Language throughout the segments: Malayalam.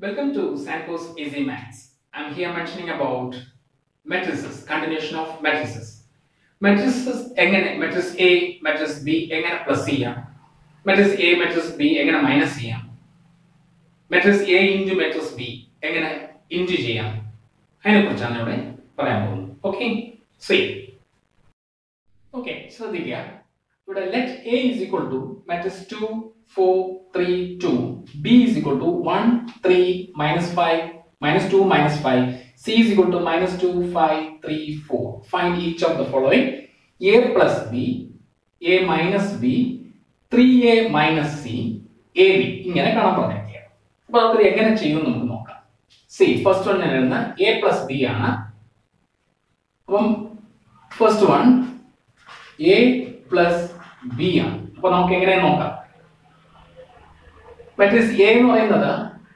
Welcome to Sanko's Easy Maths. I'm here mentioning about matrices, continuation of matrices. Matrices എങ്ങനെ matrix A, matrix B എങ്ങനെ പ്ലസ് ചെയ്യാം matrix A, matrix B എങ്ങനെ മൈനസ് ചെയ്യാം matrix A into matrix B എങ്ങനെ ഇൻറ്റു ചെയ്യാം അതിനെക്കുറിച്ചാണ് ഇവിടെ പറയാൻ പോകുന്നത് ഓക്കെ സി ഓക്കെ ശ്രദ്ധിക്കുക ഇവിടെ let A is equal to matrix two four three two B is equal to one three minus five minus two minus five C is equal to minus two five three four find each of the following A plus B A minus B three A minus C A B ഇങ്ങനെ കാണാൻ പറഞ്ഞിരിക്കുക അപ്പൊ അത് എങ്ങനെ ചെയ്യും എന്ന് നമുക്ക് നോക്കാം സി ഫസ്റ്റ് വൺ എഴുതുന്ന എ പ്ലസ് ബി ആണ് അപ്പം first one A plus B ആണ് അപ്പൊ നമുക്ക് എങ്ങനെ നോക്കാം മാട്രിക്സ് എ എന്ന് പറയുന്നത്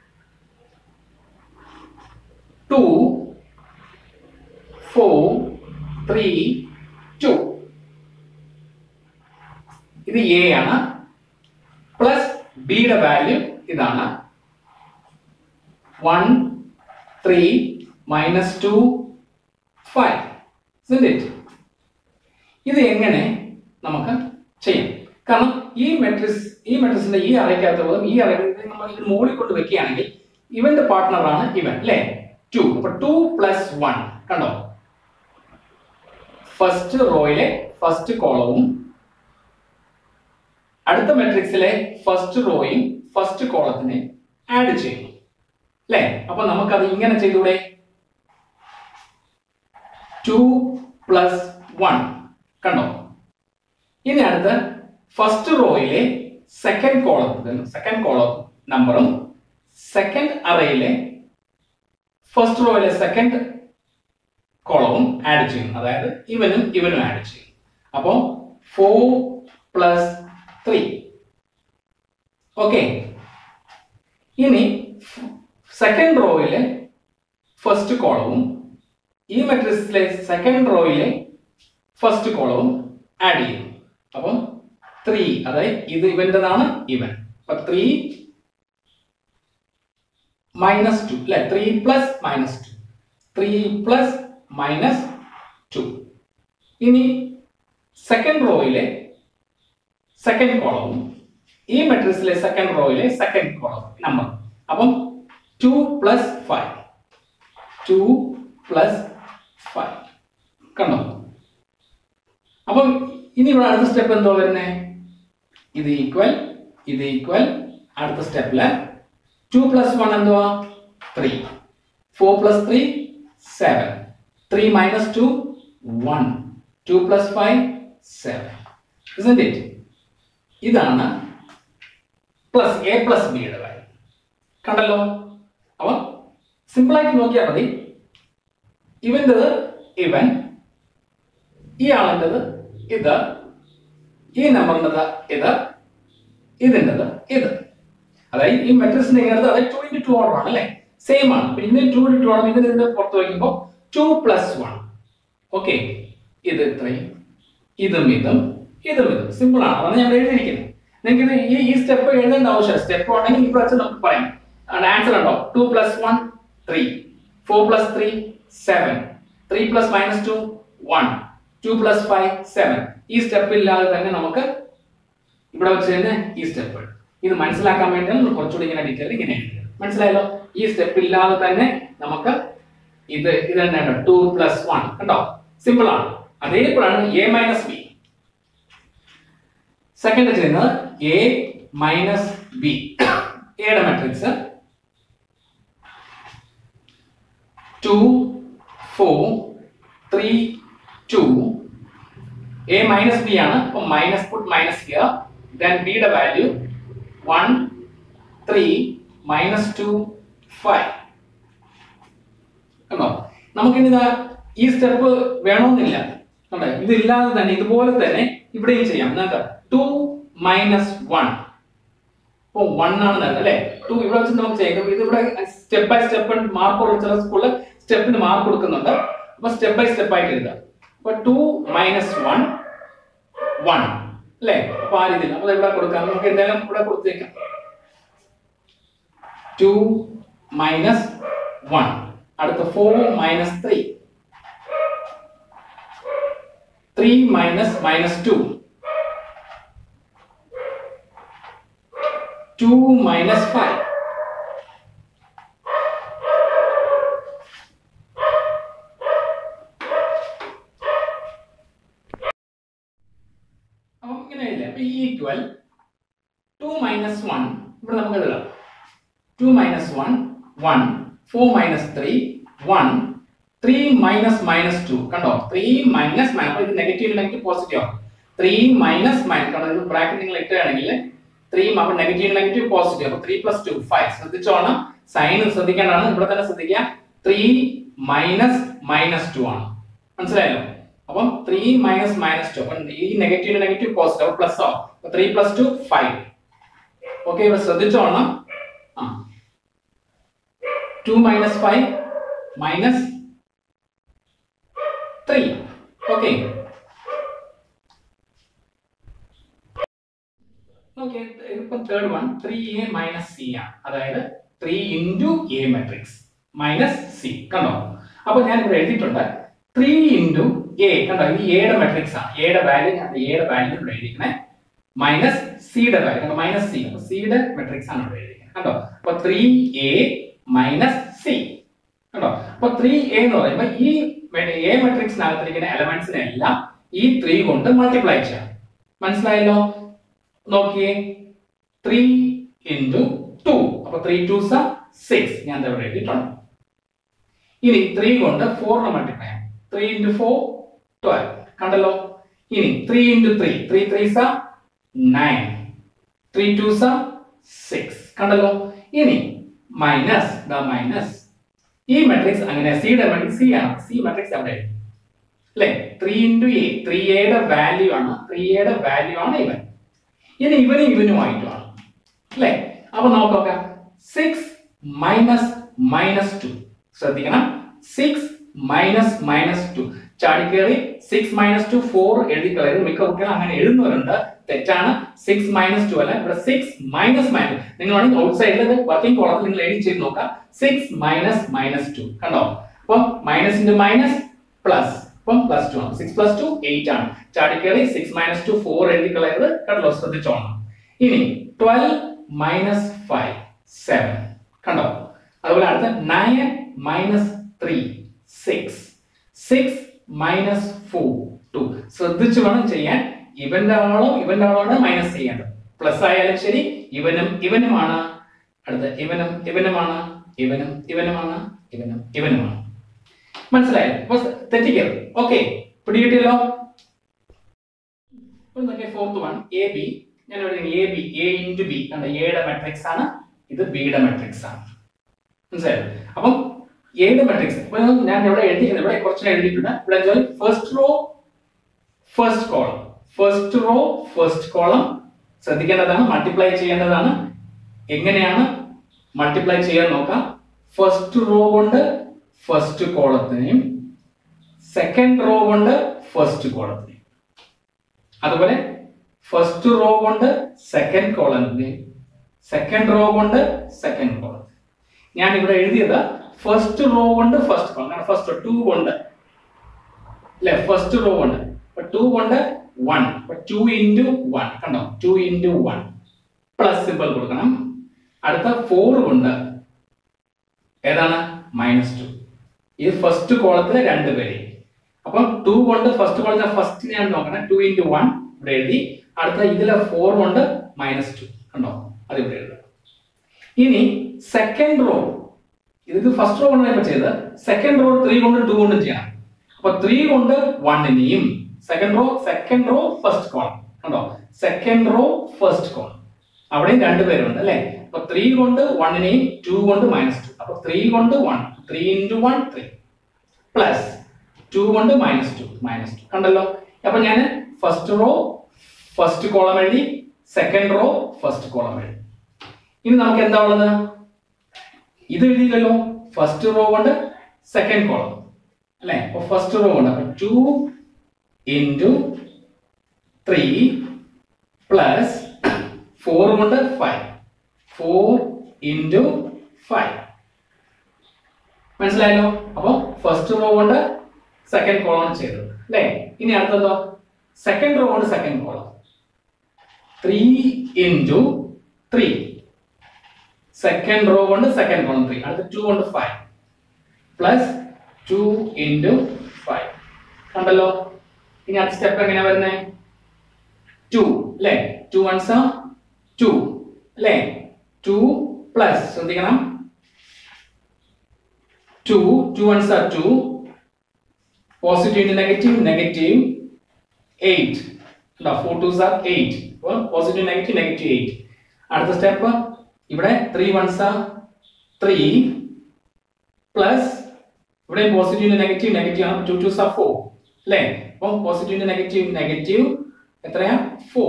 ടു ഫോർ ത്രീ ടു ഇത് എ ആണ് പ്ലസ് ബിയുടെ വാല്യൂ ഇതാണ് one three minus two five it ഇത് എങ്ങനെ നമുക്ക് ചെയ്യാം കാരണം ഈ മെട്രിക്സ് ഈ മെട്രിക്സിന്റെ ഈ അറയ്ക്കകത്ത് പോലും ഈ അറയിൽ നമ്മൾ ഇത് മുകളിൽ കൊണ്ട് വെക്കുകയാണെങ്കിൽ ഇവന്റെ പാർട്ട്ണറാണ് ഇവൻ അല്ലേ ടു അപ്പൊ ടു പ്ലസ് വൺ കണ്ടോ ഫസ്റ്റ് റോയിലെ ഫസ്റ്റ് കോളവും അടുത്ത മെട്രിക്സിലെ ഫസ്റ്റ് റോയും ഫസ്റ്റ് കോളത്തിനെ ആഡ് ചെയ്യുന്നു അല്ലേ അപ്പൊ നമുക്കത് ഇങ്ങനെ ചെയ്തൂടെ ടു പ്ലസ് വൺ കണ്ടോ ഇനി അടുത്ത് ഫസ്റ്റ് റോയിലെ സെക്കൻഡ് കോളത്തിൽ സെക്കൻഡ് കോളം നമ്പറും സെക്കൻഡ് അറയിലെ ഫസ്റ്റ് റോയിലെ സെക്കൻഡ് കോളവും ആഡ് ചെയ്യും അതായത് ഇവനും ഇവനും ആഡ് ചെയ്യും അപ്പോൾ ഫോർ പ്ലസ് ത്രീ ഓക്കെ ഇനി സെക്കൻഡ് റോയിലെ ഫസ്റ്റ് കോളവും ഈ മെട്രിക്സിലെ സെക്കൻഡ് റോയിലെ ഫസ്റ്റ് കോളവും ആഡ് ചെയ്യും അപ്പം ത്രീ അതായത് ഇത് ഇവന്റേതാണ് ഇവൻ അപ്പൊ ത്രീ മൈനസ് ടു അല്ലെ three plus minus two three plus minus two ഇനി സെക്കൻഡ് റോയിലെ സെക്കൻഡ് കോളവും ഈ മെട്രിക്സിലെ സെക്കൻഡ് റോയിലെ സെക്കൻഡ് കോളം നമ്പർ അപ്പം two plus five two plus five കണ്ടോ അപ്പം ഇനി ഇവിടെ അടുത്ത സ്റ്റെപ്പ് എന്തോ വരുന്നേ ഇത് ഈക്വൽ ഇത് ഈക്വൽ അടുത്ത സ്റ്റെപ്പില് ടു പ്ലസ് വൺ എന്തുവാ three four plus three seven three minus two one two plus five seven it ഇതാണ് പ്ലസ് എ പ്ലസ് ബിയുടെ കാര്യം കണ്ടല്ലോ അപ്പം സിമ്പിളായിട്ട് നോക്കിയാൽ മതി ഇവൻ്റെത് ഇവൻ ഈ ആളിൻ്റെത് ഇത് ഈ നമ്പറിൻ്റെത് ഇത് ഇതിൻ്റെത് ഇത് അതായത് ഈ മെട്രിക്സിന്റെ ഇങ്ങനത്തെ അതായത് ടു ഇൻറ്റു ടു ഓർഡർ ആണ് അല്ലേ സെയിം ആണ് അപ്പൊ ഇതിന് ടു ഇൻറ്റു ടു ആണ് ഇതിന് ഇതിന്റെ പുറത്ത് വയ്ക്കുമ്പോൾ ടു പ്ലസ് വൺ ഓക്കെ ഇത് ഇത്രയും ഇതും ഇതും ഇതും ഇതും സിമ്പിൾ ആണ് അതാണ് ഞാൻ എഴുതിയിരിക്കുന്നത് നിങ്ങൾക്ക് ഇത് ഈ ഈ സ്റ്റെപ്പ് എഴുതേണ്ട ആവശ്യമില്ല സ്റ്റെപ്പ് ഉണ്ടെങ്കിൽ ഇപ്പോൾ വെച്ച് നമുക്ക് പറയാം ആൻസർ ഉണ്ടോ two plus one three four plus three seven three plus minus two one two plus five seven ഈ സ്റ്റെപ്പ് ഇല്ലാതെ തന്നെ നമുക്ക് ഇവിടെ വെച്ച് തന്നെ ഈ സ്റ്റെപ്പ് ഇത് മനസ്സിലാക്കാൻ വേണ്ടിയാണ് നമ്മൾ കുറച്ചുകൂടി ഇങ്ങനെ ഡീറ്റെയിൽ ഇങ്ങനെ എഴുതുന്നത് മനസ്സിലായല്ലോ ഈ സ്റ്റെപ്പ് ഇല്ലാതെ തന്നെ നമുക്ക് ഇത് ഇത് തന്നെയാണ് ടു പ്ലസ് വൺ കണ്ടോ സിമ്പിൾ ആണ് അതേപോലാണ് എ മൈനസ് ബി സെക്കൻഡ് ചെയ്യുന്നത് എ മൈനസ് ബി എയുടെ matrix two four three two A minus B ആണ് അപ്പൊ minus put minus here then ബിയുടെ value one three minus two five കണ്ടോ നമുക്കിനി ഇതാ ഈ സ്റ്റെപ്പ് വേണമെന്നില്ല കണ്ടോ ഇതില്ലാതെ തന്നെ ഇതുപോലെ തന്നെ ഇവിടെയും ചെയ്യാം എന്താ ടു മൈനസ് വൺ ഓ വൺ ആണ് തന്നെ അല്ലെ ടു ഇവിടെ വെച്ച് നമുക്ക് ചെയ്യാം ഇത് ഇവിടെ സ്റ്റെപ്പ് ബൈ സ്റ്റെപ്പ് മാർക്ക് ചില സ്കൂളിൽ സ്റ്റെപ്പിന് മാർക്ക് കൊടുക്കുന്നുണ്ട് അപ്പൊ സ്റ്റെപ്പ് ബൈ സ്റ്റെപ്പ് ആയിട്ട് എഴുതാം അപ്പൊ ടു മൈനസ് വൺ വൺ അല്ലേ അപ്പൊ ആ രീതിയിൽ നമ്മൾ ഇവിടെ കൊടുക്കാം നമുക്ക് എന്തായാലും ഇവിടെ കൊടുത്തേക്കാം ടു മൈനസ് വൺ അടുത്ത four minus three three minus minus two two minus five അപ്പം ഇങ്ങനെയില്ല അപ്പൊ ഈ ഈക്വൽ ടു മൈനസ് വൺ ഇവിടെ നമുക്ക് എഴുതാം two minus one one four minus three one three minus minus two കണ്ടോ ത്രീ മൈനസ് മൈനസ് ഇത് നെഗറ്റീവ് നെഗറ്റീവ് പോസിറ്റീവ് ആവും ത്രീ മൈനസ് മൈനസ് കണ്ടോ ഇത് ബ്രാക്കറ്റ് നിങ്ങൾ ഇട്ടുകയാണെങ്കിൽ ത്രീ അപ്പൊ നെഗറ്റീവ് നെഗറ്റീവ് പോസിറ്റീവ് അപ്പൊ ത്രീ പ്ലസ് ടു ഫൈവ് ശ്രദ്ധിച്ചോണം സൈൻ ശ്രദ്ധിക്കേണ്ടതാണ് ഇവിടെ തന്നെ ശ്രദ്ധിക്കുക ത്രീ മൈനസ് മൈനസ് ടു ആണ് മനസ്സിലായല്ലോ അപ്പം ത്രീ മൈനസ് മൈനസ് ടു അപ്പം ഈ നെഗറ്റീവ് നെഗറ്റീവ് പോസിറ്റീവ് അപ്പൊ പ്ലസ് ആവും three plus two five okay ഇവിടെ ശ്രദ്ധിച്ചോണം ആ two minus five minus three okay okay ഇപ്പം third one three A minus C ആണ് അതായത് three into A matrix minus C കണ്ടോ അപ്പൊ ഞാൻ ഇവിടെ എഴുതിയിട്ടുണ്ട് ത്രീ ഇൻറ്റു എ കണ്ടോ ഈ എയുടെ മെട്രിക്സ് ആണ് എയുടെ വാല്യൂ ഞാൻ എയുടെ വാല്യൂ ഇവിടെ എഴുതിക്കണേ മൈനസ് സിയുടെ വാല്യൂ കണ്ടോ മൈനസ് സി അപ്പൊ സിയുടെ മെട്രിക്സ് ആണ് ഇവിടെ എഴുതിക്കുന്നത് കണ്ടോ അപ്പൊ ത്രീ എ മൈനസ് സി കണ്ടോ അപ്പൊ ത്രീ എ എന്ന് പറയുമ്പോൾ ഈ എ മെട്രിക്സിനകത്തിരിക്കുന്ന എലമെന്റ്സിനെ എല്ലാം ഈ ത്രീ കൊണ്ട് മൾട്ടിപ്ലൈ ചെയ്യാം മനസ്സിലായല്ലോ നോക്കിയേ ത്രീ ഇൻറ്റു ടു അപ്പൊ ത്രീ ടു സ സിക്സ് ഞാൻ ദാ ഇവിടെ എഴുതിയിട്ടുണ്ട് ഇനി ത്രീ കൊണ്ട് ഫോറിനെ മൾട്ടിപ്ലൈ ചെയ്യാം ത്രീ ഇൻറ്റു ഫോർ ട്വൽവ് കണ്ടല്ലോ ഇനി three into three three three സ നയൻ ത്രീ ടു സ സിക്സ് കണ്ടല്ലോ ഇനി മൈനസ് ദ മൈനസ് ഈ മെട്രിക്സ് അങ്ങനെ സിയുടെ മെട്രിക്സ് സി ആണ് സി മെട്രിക്സ് അവിടെ എഴുതി അല്ലെ ത്രീ ഇൻറ്റു എ ത്രീ എയുടെ വാല്യൂ ആണ് ത്രീ എയുടെ വാല്യൂ ആണ് ഇവൻ ഇനി ഇവനും ഇവനുമായിട്ടുമാണ് അല്ലെ അപ്പൊ നമുക്ക് നോക്കാം സിക്സ് മൈനസ് മൈനസ് ടു ശ്രദ്ധിക്കണം സിക്സ് മൈനസ് മൈനസ് ടു ചാടിക്കേറി സിക്സ് മൈനസ് ടു ഫോർ എഴുതി കളയും മിക്ക കുട്ടികളും അങ്ങനെ എഴുതുന്നവരുണ്ട് തെറ്റാണ് സിക്സ് മൈനസ് ടു അല്ല ഇവിടെ സിക്സ് മൈനസ് മൈനസ് നിങ്ങൾ വേണമെങ്കിൽ ഔട്ട് സൈഡിൽ വർക്കിംഗ് കോളത്തിൽ നിങ്ങൾ എഴുതി ചെയ്ത് നോക്കാം സിക്സ് മൈനസ് മൈനസ് ടു കണ്ടോ അപ്പം മൈനസ് ഇൻറ്റു മൈനസ് പ്ലസ് അപ്പം പ്ലസ് ടു ആണ് സിക്സ് പ്ലസ് ടു എയ്റ്റ് ആണ് ചാടിക്കേറി സിക്സ് മൈനസ് ടു ഫോർ എഴുതി കളയരുത് കണ്ടല്ലോ ശ്രദ്ധിച്ചോണം ഇനി ട്വൽവ് മൈനസ് ഫൈവ് സെവൻ കണ്ടോ അതുപോലെ അടുത്ത nine minus three six six minus four two ശ്രദ്ധിച്ചു വേണം ചെയ്യാൻ ഇവന്റെ ആളോ ഇവന്റെ ആളോ മൈനസ് ചെയ്യേണ്ടത് പ്ലസ് ആയാലും ശരി ഇവനും ഇവനുമാണ് അടുത്ത ഇവനും ഇവനുമാണ് ഇവനും ഇവനുമാണ് ഇവനും ഇവനുമാണ് മനസ്സിലായോ അപ്പൊ തെറ്റിക്കരുത് ഓക്കെ പിടികിട്ടിയല്ലോ ഫോർത്ത് വൺ എ ബി ഞാൻ A B A into B കണ്ട എയുടെ മെട്രിക്സ് ആണ് ഇത് ബിയുടെ മെട്രിക്സ് ആണ് മനസ്സിലായോ അപ്പം എയുടെ മെട്രിക്സ് ഇപ്പൊ ഞാൻ ഇവിടെ എഴുതിക്കുന്നത് ഇവിടെ കുറച്ച് എഴുതിയിട്ടുണ്ട് ഇവിടെ first row first column first row first column ശ്രദ്ധിക്കേണ്ടതാണ് മൾട്ടിപ്ലൈ ചെയ്യേണ്ടതാണ് എങ്ങനെയാണ് മൾട്ടിപ്ലൈ ചെയ്യാൻ നോക്കാം ഫസ്റ്റ് റോ കൊണ്ട് ഫസ്റ്റ് കോളത്തിനെയും സെക്കൻഡ് റോ കൊണ്ട് ഫസ്റ്റ് കോളത്തിനെയും അതുപോലെ ഫസ്റ്റ് റോ കൊണ്ട് സെക്കൻഡ് കോളത്തിനെയും സെക്കൻഡ് റോ കൊണ്ട് സെക്കൻഡ് കോളം ഞാൻ ഇവിടെ എഴുതിയത് ഫസ്റ്റ് റോ കൊണ്ട് ഫസ്റ്റ് കോളം കാരണം ഫസ്റ്റ് ടു കൊണ്ട് അല്ലെ ഫസ്റ്റ് റോ കൊണ്ട് അപ്പൊ ടു കൊണ്ട് വൺ അപ്പൊ ടു ഇൻറ്റു വൺ കണ്ടോ two into one plus simple കൊടുക്കണം അടുത്ത ഫോർ കൊണ്ട് ഏതാണ് മൈനസ് ടു ഇത് ഫസ്റ്റ് കോളത്തിന് രണ്ട് പേര് അപ്പം ടു കൊണ്ട് ഫസ്റ്റ് കോളത്തിന് ഫസ്റ്റിനെയാണ് നോക്കണം ടു ഇൻറ്റു വൺ ഇവിടെ എഴുതി അടുത്ത ഇതിലെ ഫോർ കൊണ്ട് മൈനസ് ടു കണ്ടോ അത് ഇവിടെ എഴുതാം ഇനി സെക്കൻഡ് റോ ഇത് ഫസ്റ്റ് റോ കൊണ്ടാണ് ഇപ്പൊ ചെയ്തത് സെക്കൻഡ് റോ ത്രീ കൊണ്ട് ടു കൊണ്ടും ചെയ്യണം അപ്പൊ ത്രീ കൊണ്ട് വണ്ണിനെയും second row second row first column കണ്ടോ സെക്കൻഡ് റോ ഫസ്റ്റ് കോളം അവിടെയും രണ്ടുപേരുണ്ട് അല്ലെ അപ്പൊ ത്രീ കൊണ്ട് വണ്ണിനെയും ടു കൊണ്ട് മൈനസ് ടു അപ്പൊ ത്രീ കൊണ്ട് one three into one three plus two കൊണ്ട് മൈനസ് ടു മൈനസ് ടു കണ്ടല്ലോ അപ്പൊ ഞാൻ ഫസ്റ്റ് റോ ഫസ്റ്റ് കോളം എഴുതി സെക്കൻഡ് റോ ഫസ്റ്റ് കോളം എഴുതി ഇനി നമുക്ക് എന്താ ഉള്ളത് ഇത് എഴുതിയില്ലല്ലോ ഫസ്റ്റ് റോ കൊണ്ട് സെക്കൻഡ് കോളം അല്ലെ അപ്പൊ ഫസ്റ്റ് റോ കൊണ്ട് അപ്പൊ two into three plus four കൊണ്ട് ഫൈവ് ഫോർ ഇൻറ്റു ഫൈവ് മനസ്സിലായല്ലോ അപ്പൊ ഫസ്റ്റ് റോ കൊണ്ട് സെക്കൻഡ് കോളം ചെയ്തത് അല്ലേ ഇനി അടുത്തതോ സെക്കൻഡ് റോ കൊണ്ട് second column three into three second row കൊണ്ട് സെക്കൻഡ് കോളം ത്രീ അടുത്ത ടു കൊണ്ട് five plus two into five കണ്ടല്ലോ ഇനി അടുത്ത സ്റ്റെപ്പ് എങ്ങനെയാ വരുന്നത് ടു അല്ലേ ടു വൺസ് ടു അല്ലേ ടു പ്ലസ് ശ്രദ്ധിക്കണം two two ones are two positive into negative negative eight four twos are eight positive negative negative eight അടുത്ത സ്റ്റെപ്പ് ഇവിടെ three ones are three plus ഇവിടെ പോസിറ്റീവ് നെഗറ്റീവ് നെഗറ്റീവ് ആണ് ടു ടൂസ് ആർ ഫോർ അല്ലേ അപ്പം പോസിറ്റീവ് നെഗറ്റീവ് നെഗറ്റീവ് എത്രയാ ഫോർ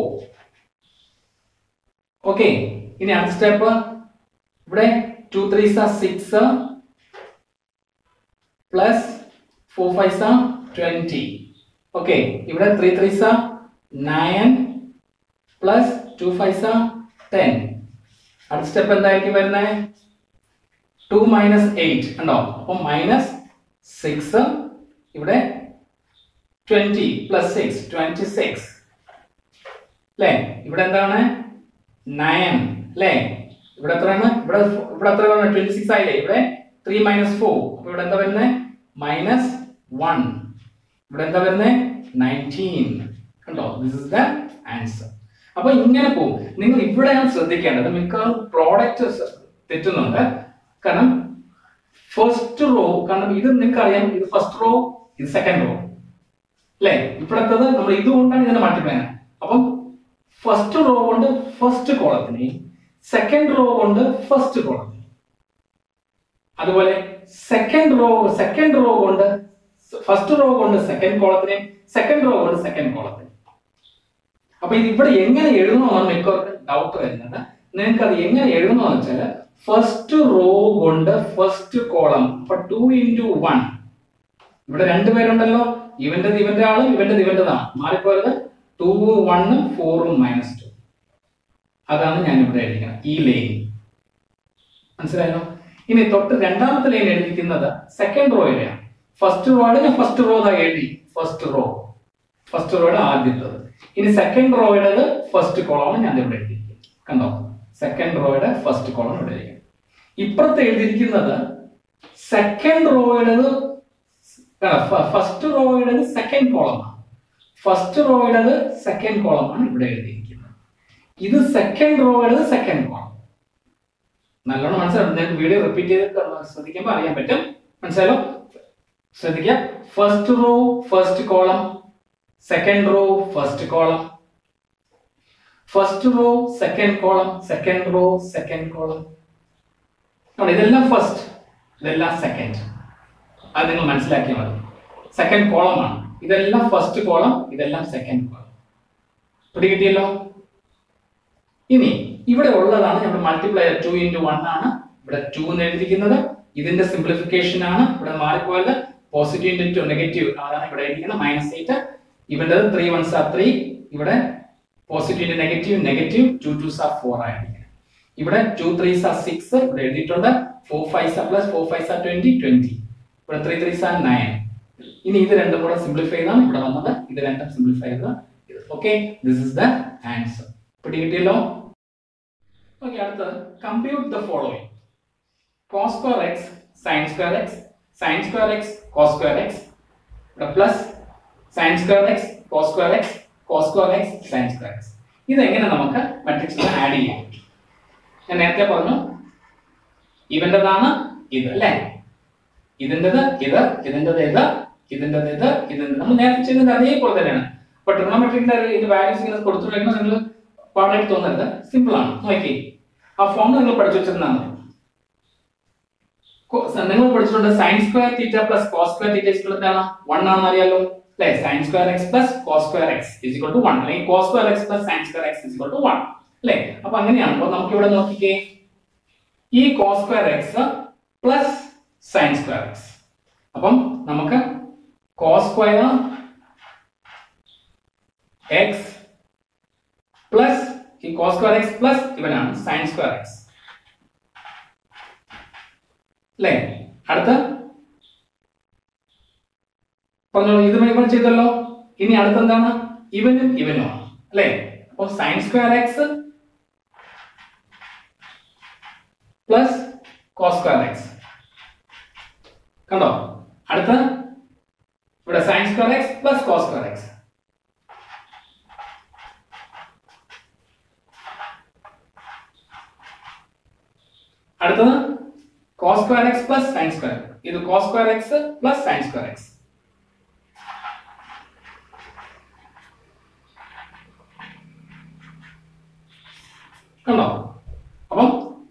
ഓക്കെ ഇനി അടുത്ത സ്റ്റെപ്പ് ഇവിടെ two threes are six plus four fives are twenty okay ഇവിടെ three threes are nine plus two fives are ten അടുത്ത സ്റ്റെപ്പ് എന്തായിരിക്കും വരുന്നത് ടു മൈനസ് എയ്റ്റ് ഉണ്ടോ അപ്പൊ മൈനസ് സിക്സ് ഇവിടെ twenty plus six twenty six അല്ലേ ഇവിടെ എന്താണ് നയൻ അല്ലേ ഇവിടെ എത്രയാണ് ഇവിടെ ഇവിടെ എത്ര ട്വന്റി സിക്സ് ആയില്ലേ ഇവിടെ ത്രീ മൈനസ് ഫോർ അപ്പൊ ഇവിടെ എന്താ വരുന്നത് മൈനസ് വൺ ഇവിടെ എന്താ വരുന്നത് നയൻറ്റീൻ കണ്ടോ ദിസ് ഇസ് ദ ആൻസർ അപ്പൊ ഇങ്ങനെ പോകും നിങ്ങൾ ഇവിടെയാണ് ശ്രദ്ധിക്കേണ്ടത് മിക്കവാറും പ്രോഡക്റ്റ് തെറ്റുന്നുണ്ട് കാരണം ഫസ്റ്റ് റോ കാരണം ഇത് നിങ്ങൾക്ക് അറിയാം ഇത് ഫസ്റ്റ് റോ ഇത് സെക്കൻഡ് റോ അല്ലേ ഇപ്പോഴത്തത് നമ്മൾ ഇതുകൊണ്ടാണ് ഇതിനെ മൾട്ടിപ്ലൈ അപ്പം ഫസ്റ്റ് റോ കൊണ്ട് ഫസ്റ്റ് കോളത്തിനെ സെക്കൻഡ് റോ കൊണ്ട് ഫസ്റ്റ് കോളത്തിനെ അതുപോലെ സെക്കൻഡ് റോ സെക്കൻഡ് റോ കൊണ്ട് ഫസ്റ്റ് റോ കൊണ്ട് സെക്കൻഡ് കോളത്തിനെ സെക്കൻഡ് റോ കൊണ്ട് സെക്കൻഡ് കോളത്തിനെ അപ്പൊ ഇത് ഇവിടെ എങ്ങനെ എഴുതണമെന്നാണ് മിക്കവർക്കും ഡൗട്ട് വരുന്നത് നിങ്ങൾക്ക് അത് എങ്ങനെ എഴുതണമെന്ന് വെച്ചാൽ ഫസ്റ്റ് റോ കൊണ്ട് ഫസ്റ്റ് കോളം അപ്പൊ ടു ഇൻറ്റു വൺ ഇവിടെ രണ്ടുപേരുണ്ടല്ലോ ഇവന്റേത് ഇവന്റെ ആളും ഇവന്റേത് ഇവന്റേതാണ് മാറിപ്പോയത് ടു വണ്ണും ഫോറും മൈനസ് ടു അതാണ് ഞാൻ ഇവിടെ എഴുതിക്കുന്നത് ഈ ലൈൻ മനസ്സിലായല്ലോ ഇനി തൊട്ട് രണ്ടാമത്തെ ലൈൻ എഴുതിക്കുന്നത് സെക്കൻഡ് റോയിലെയാണ് ഫസ്റ്റ് റോയുടെ ഞാൻ ഫസ്റ്റ് റോ എഴുതി ഫസ്റ്റ് റോ ഫസ്റ്റ് റോയുടെ ആദ്യത്തത് ഇനി സെക്കൻഡ് റോയുടേത് ഫസ്റ്റ് കോളമാണ് ഞാൻ ഇവിടെ എഴുതിയിരിക്കുന്നത് കണ്ടോ സെക്കൻഡ് റോയുടെ ഫസ്റ്റ് കോളം ഇവിടെ എഴുതിയിരിക്കുന്നത് ഇപ്പുറത്ത് എഴുതിയിരിക്കുന്നത് സെക്കൻഡ് റോയുടേത് ഫസ്റ്റ് റോയുടേത് സെക്കൻഡ് കോളമാണ് ഫസ്റ്റ് റോയുടേത് സെക്കൻഡ് കോളമാണ് ഇവിടെ എഴുതിയിരിക്കുന്നത് ഇത് സെക്കൻഡ് റോയുടേത് സെക്കൻഡ് കോളം നല്ലോണം മനസ്സിലാവും നിങ്ങൾക്ക് വീഡിയോ റിപ്പീറ്റ് ചെയ്ത് ശ്രദ്ധിക്കുമ്പോൾ അറിയാൻ പറ്റും മനസ്സിലായോ ശ്രദ്ധിക്കുക first row first column second row first column first row second column second row second column ഇതെല്ലാം ഫസ്റ്റ് ഇതെല്ലാം സെക്കൻഡ് അത് നിങ്ങൾ മനസ്സിലാക്കിയാൽ മതി സെക്കൻഡ് കോളമാണ് ഇതെല്ലാം ഫസ്റ്റ് കോളം ഇതെല്ലാം സെക്കൻഡ് കോളം പിടികിട്ടിയല്ലോ ഇനി ഇവിടെ ഉള്ളതാണ് നമ്മുടെ മൾട്ടിപ്ലയർ ടു ഇൻറ്റു വൺ ആണ് ഇവിടെ ടു എന്ന് എഴുതിയിരിക്കുന്നത് ഇതിന്റെ സിംപ്ലിഫിക്കേഷൻ ആണ് ഇവിടെ മാറിപ്പോയത് പോസിറ്റീവ് ഇൻറ്റു നെഗറ്റീവ് അതാണ് ഇവിടെ എഴുതിക്കുന്നത് മൈനസ് എയ്റ്റ് ഇവന്റെ ത്രീ വൺസ് ആർ ത്രീ ഇവിടെ positive negative negative two twos are four ആയിരിക്കും ഇവിടെ ടു ത്രീസ് ആർ സിക്സ് ഇവിടെ എഴുതിയിട്ടുണ്ട് four fives are plus four fives are twenty twenty ഇവിടെ ത്രീ ത്രീസ് ആർ നയൻ ഇനി ഇത് രണ്ടും കൂടെ സിംപ്ലിഫൈ ചെയ്താണ് ഇവിടെ വന്നത് ഇത് രണ്ടും സിംപ്ലിഫൈ ചെയ്ത് okay this is the answer പിടികിട്ടിയല്ലോ ഓക്കെ അടുത്തത് compute the following cos square x sine square x sine square x cos square x ഇവിടെ plus sine square x cos square x cos square x sine square x ഇതെങ്ങനെ നമുക്ക് മെട്രിക്സിൽ ആഡ് ചെയ്യാം ഞാൻ നേരത്തെ പറഞ്ഞു ഇവന്റേതാണ് ഇത് അല്ലേ ഇതിൻ്റെത് ഇത് ഇതിൻ്റെത് ഇത് ഇതിൻ്റെത് ഇത് ഇതിൻ്റെ നമ്മൾ നേരത്തെ ചെയ്തത് അതേപോലെ തന്നെയാണ് അപ്പൊ ട്രിഗണോമെട്രിക്കിന്റെ ഇത് വാല്യൂസ് ഇങ്ങനെ കൊടുത്തിട്ടുണ്ടെങ്കിൽ നിങ്ങൾ പാടായിട്ട് തോന്നരുത് സിമ്പിൾ ആണ് നോക്കി ആ ഫോം നിങ്ങൾ പഠിച്ചു വെച്ചിരുന്നാൽ മതി കൊ- സ- നിങ്ങൾ പഠിച്ചിട്ടുണ്ട് sine square theta plus cos square theta is equal എന്താണ് വൺ ആണെന്ന് അറിയാലോ അല്ലെ sine square x plus cos square x is equal to one അല്ലെങ്കിൽ cos square x plus sine square x is equal to one അല്ലെ അപ്പൊ അങ്ങനെയാണ് അപ്പൊ നമുക്ക് ഇവിടെ നോക്കിക്കേ ഈ cos square x plus sine square x അപ്പം നമുക്ക് കോസ് സ്ക്വയർ എക്സ് പ്ലസ് ഈ കോസ് സ്ക്വയർ എക്സ് പ്ലസ് ഇവനാണ് സൈൻ സ്ക്വയർ എക്സ് അല്ലേ അടുത്ത പറഞ്ഞോളൂ ഇത് നമ്മൾ ചെയ്തല്ലോ ഇനി അടുത്തെന്താണ് ഇവനും ഇവനും ആണ് അല്ലേ അപ്പൊ sine square x plus cos square x കണ്ടോ അടുത്ത ഇവിടെ sine square x plus cos square x അടുത്തത് cos square x plus sine square ഇത് cos square x plus sine square x കണ്ടോ അപ്പം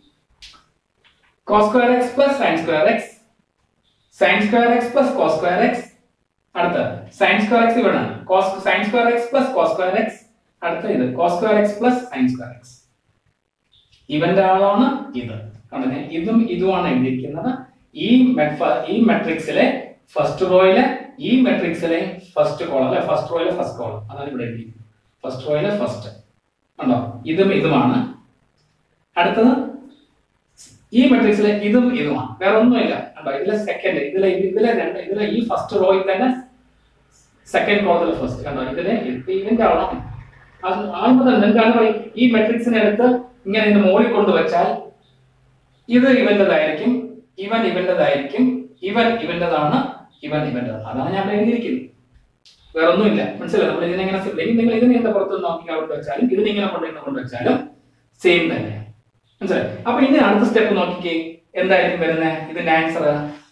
cos square x plus sine square x sine square x plus cos square x അടുത്ത സൈൻ സ്ക്വയർ എക്സ് ഇവിടെ cos sine square x plus cos square x അടുത്ത ഇത് cos square x plus sine square x ഇവന്റെ ആളാണ് ഇത് കണ്ടേ ഇതും ഇതുമാണ് എഴുതിയിരിക്കുന്നത് ഈ മെട്ഫ- ഈ മെട്രിക്സിലെ ഫസ്റ്റ് റോയിലെ ഈ മെട്രിക്സിലെ ഫസ്റ്റ് കോളം അല്ലെ ഫസ്റ്റ് റോയിലെ ഫസ്റ്റ് കോളം അതാണ് ഇവിടെ എഴുതിയിരിക്കുന്നത് ഫസ്റ്റ് റോയിലെ ഫസ്റ്റ് കണ്ടോ ഇതും ഇതുമാണ് അടുത്തത് ഈ മെട്രിക്സിലെ ഇതും ഇതുമാണ് വേറെ ഒന്നുമില്ല കണ്ടോ ഇതിലെ സെക്കൻഡ് ഇതിലെ ഇതിലെ രണ്ട് ഇതിലെ ഈ ഫസ്റ്റ് റോയിൽ തന്നെ സെക്കൻഡ് കോളത്തിലെ ഫസ്റ്റ് കണ്ടോ ഇതിലെ ഇത് ഇതിന്റെ ആളാണ് അത് ആകുമ്പോൾ തന്നെ എന്താണ് പറയും ഈ മെട്രിക്സിനെ എടുത്ത് ഇങ്ങനെ ഇതിന്റെ മുകളിൽ കൊണ്ടുവച്ചാൽ ഇത് ഇവന്റേതായിരിക്കും ഇവൻ ഇവന്റേതായിരിക്കും ഇവൻ ഇവന്റേതാണ് ഇവൻ ഇവന്റേതാണ് അതാണ് ഞാൻ ഇവിടെ എഴുതിയിരിക്കുന്നത് വേറെ ഒന്നുമില്ല മനസ്സിലായി നമ്മൾ ഇതിനെ ഇങ്ങനെ ഇല്ലെങ്കിൽ നിങ്ങൾ ഇതിനെ എന്താ പുറത്ത് നോക്കി അവിടെ വെച്ചാലും ഇതിനെ ഇങ്ങനെ കൊണ്ടുവന്ന് കൊണ്ടുവച്ചാലും സെയിം തന്നെ മനസ്സിലായി അപ്പൊ ഇനി അടുത്ത സ്റ്റെപ്പ് നോക്കിക്കേ എന്തായിരിക്കും വരുന്നത് ഇതിന്റെ answer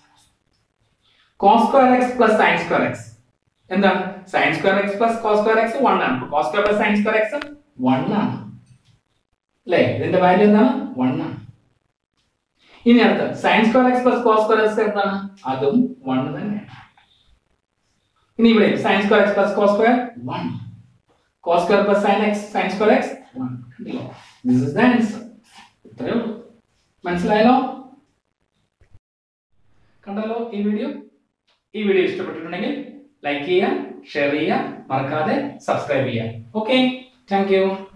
cos square x plus sine square x എന്താണ് sine square x plus cos square x one ആണ് cos square plus sine square x one ആണ് അല്ലേ ഇതിന്റെ വാല്യൂ എന്താണ് വൺ ആണ് ഇനി അടുത്ത sine square x plus cos square x എന്താണ് അതും വൺ തന്നെയാണ് ഇനി ഇവിടെ sine square x plus cos square one cos square plus sine x sine square x one കണ്ടില്ലോ ദിസ് ഇസ് ദ ആൻസർ ഇത്രയേ ഉള്ളൂ മനസ്സിലായല്ലോ കണ്ടല്ലോ ഈ വീഡിയോ ഈ വീഡിയോ ഇഷ്ടപ്പെട്ടിട്ടുണ്ടെങ്കിൽ ലൈക്ക് ചെയ്യുക ഷെയർ ചെയ്യുക മറക്കാതെ സബ്സ്ക്രൈബ് ചെയ്യുക ഓക്കെ താങ്ക് യു